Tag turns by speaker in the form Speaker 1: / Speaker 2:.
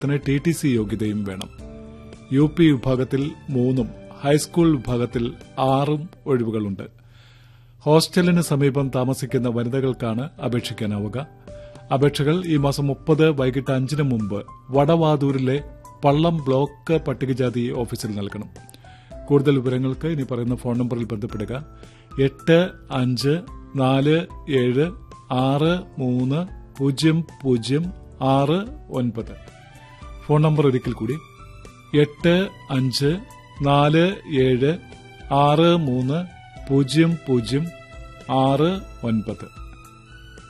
Speaker 1: ത്തിന് T T C യോഗ്യതയും വേണം യു പി വിഭാഗത്തിൽ മൂന്നും ഹൈസ്കൂൾ വിഭാഗത്തിൽ ആറും ഒഴിവുകളുണ്ട് ഹോസ്റ്റലിന് സമീപം താമസിക്കുന്ന വനിതകൾക്കാണ് അപേക്ഷിക്കാനാവുക അപേക്ഷകൾ ഈ മാസം മുപ്പത് വൈകിട്ട് അഞ്ചിന് മുമ്പ് വടവാതൂരിലെ പള്ളം ബ്ലോക്ക് പട്ടികജാതി ഓഫീസിൽ നൽകണം കൂടുതൽ വിവരങ്ങൾക്ക് ഇനി പറയുന്ന ഫോൺ നമ്പറിൽ ബന്ധപ്പെടുക എട്ട് അഞ്ച് നാല് ഏഴ് ആറ് മൂന്ന് പൂജ്യം പൂജ്യം ആറ് ഒൻപത് ഫോൺ നമ്പർ ഒരിക്കൽ കൂടി എട്ട് അഞ്ച് നാല് ഏഴ് ആറ് മൂന്ന് പൂജ്യം പൂജ്യം ആറ് ഒൻപത്